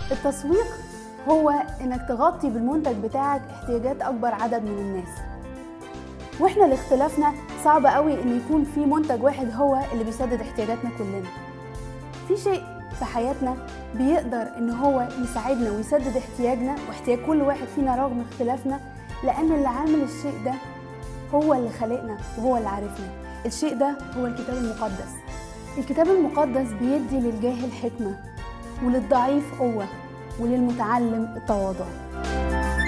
التسويق هو انك تغطي بالمنتج بتاعك احتياجات اكبر عدد من الناس واحنا لاختلافنا صعب قوي ان يكون في منتج واحد هو اللي بيسدد احتياجاتنا كلنا في شيء في حياتنا بيقدر ان هو يساعدنا ويسدد احتياجنا واحتياج كل واحد فينا رغم اختلافنا لان اللي عامل الشيء ده هو اللي خلقنا وهو اللي عارفنا الشيء ده هو الكتاب المقدس الكتاب المقدس بيدي للجاهل حكمة وللضعيف قوة وللمتعلم التواضع